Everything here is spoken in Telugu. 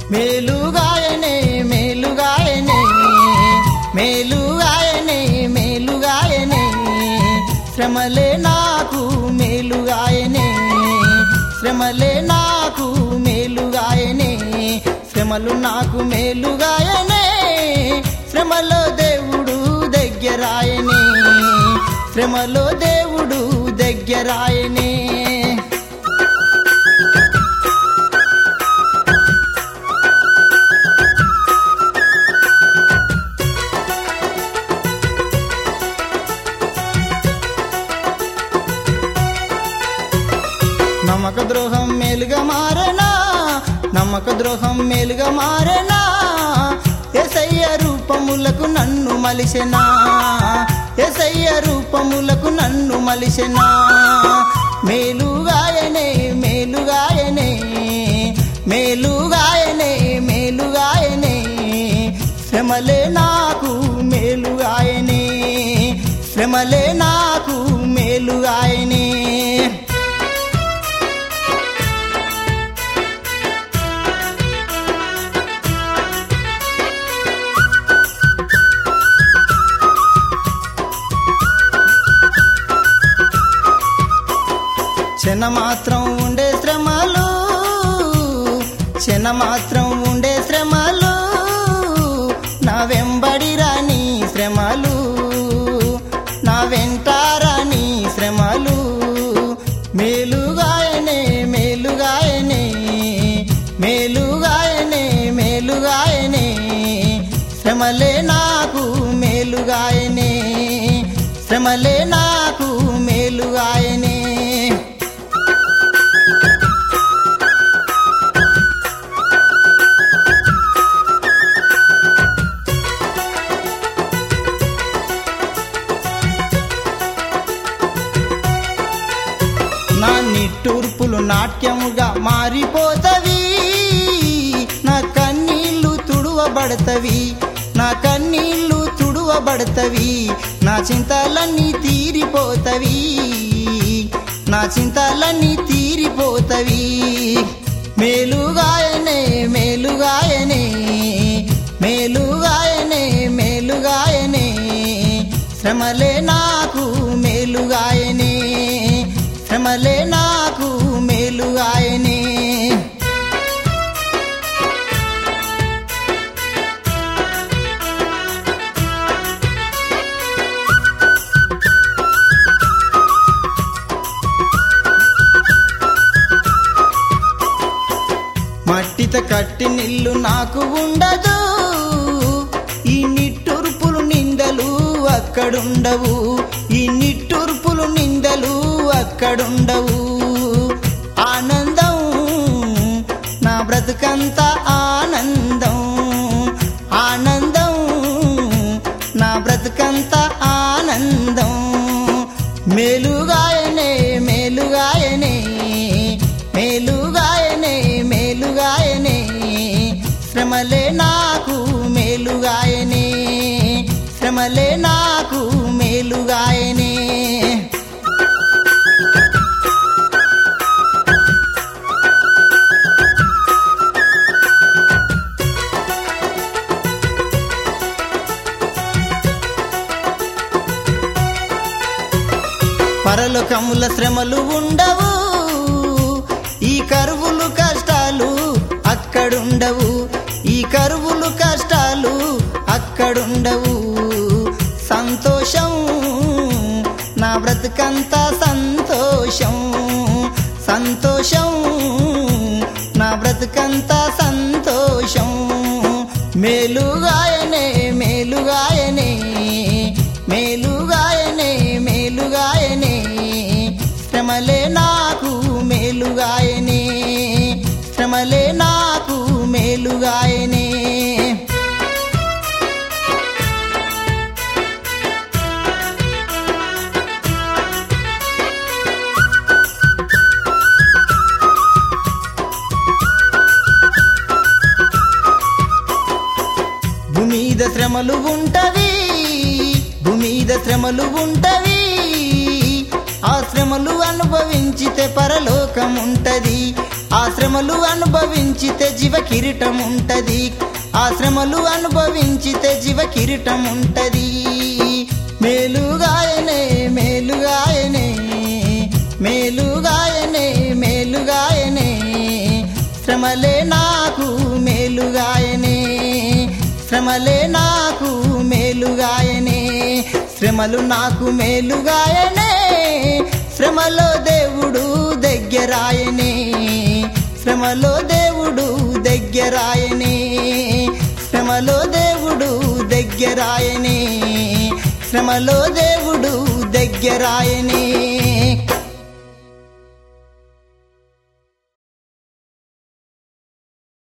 మేలుగాయనే మేలుగాయనే మేలుగాయనే మేలుగాయనే శ్రమలే నాకు మేలుగాయనే శ్రమలే నాకు మేలుగాయనే శ్రమలు నాకు మేలుగాయనే శ్రమలో దేవుడు దగ్గరాయనే శ్రమలో దేవుడు దగ్గరాయనే నమ్మక ద్రోహం మేలుగా మారనా నమ్మక ద్రోహం మేలుగా మారనా ఎసయ్య రూపములకు నన్ను మలిసెనా ఎసయ్య రూపములకు నన్ను మలిసెనా మేలుగాయనే మేలుగాయనే మేలుగాయనే మేలుగాయనే శ్రమలే నాకు మేలుగాయనే శ్రమలే నాకు మేలుగాయనే చిన్న మాత్రం ఉండే శ్రమలు చిన్న మాత్రం ఉండే శ్రమలు నా వెంబడి రాని శ్రమలు నా వెంటారాని శ్రమలు మేలుగాయనే మేలుగాయనే మేలుగాయనే మేలుగాయనే శ్రమలే నాకు మేలుగాయనే శ్రమలే నాకు మేలుగాయనే నా నిట్టూర్పులు నాట్యముగా మారిపోతవి నా కన్నీళ్లు తుడువబడతవి నా కన్నీళ్లు తుడువబడతవి నా చింతలన్నీ తీరిపోతవి నా చింతలన్నీ తీరిపోతవి మేలుగాయనే మేలుగాయనే మేలుగాయనే మేలుగాయనే శ్రమలే నాకు మేలుగాయనే శ్రమలే నాకు మేలుగాయనే మట్టిత కట్టి నిల్లు నాకు ఉండదు ఈ నిట్టూర్పులు నిందలు అక్కడుండవు ఈ నిట్టూర్పులు నిందలు అక్కడుండవు ఆనందం నా బ్రతుకంత ఆనందం ఆనందం నా బ్రతుకంత ఆనందం మేలుగాయనే మేలుగాయనే మేలుగాయనే మేలుగాయనే శ్రమలే నాకు మేలుగాయనే శ్రమలే నాకు మేలుగాయనే పరలోకముల శ్రమలు ఉండవు ఈ కరువులు కష్టాలు అక్కడుండవు ఈ కరువులు కష్టాలు అక్కడుండవు సంతోషం నా బ్రతుకంతా సంతోషం సంతోషం నా బ్రతుకంతా సంతోషం మేలుగాయనే మేలుగాయనే మేలుగాయనే మేలుగాయనే శ్రమలే నాకు మేలుగాయనే శ్రమలే నాకు మేలుగాయనే భూమీద శ్రమలు ఉంటవి భూమీద శ్రమలు ఉంటవి ఆ శ్రమలు అనుభవించితే పరలోకం ఉంటది ఆ ఆ శ్రమలు అనుభవించితే జీవ కిరీటం ఉంటది ఆ శ్రమలు అనుభవించితే జీవ కిరీటం ఉంటది మేలుగాయనే మేలుగాయనే మేలుగాయనే మేలుగాయనే శ్రమలే నాకు మేలుగాయనే శ్రమలే నాకు మేలుగాయనే శ్రమలు నాకు మేలుగాయనే శ్రమలో దేవుడు దగ్గరాయనే శ్రమలో దేవుడు దగ్గరాయనే శ్రమలో దేవుడు దగ్గరాయనే శ్రమలో దేవుడు దగ్గరాయనే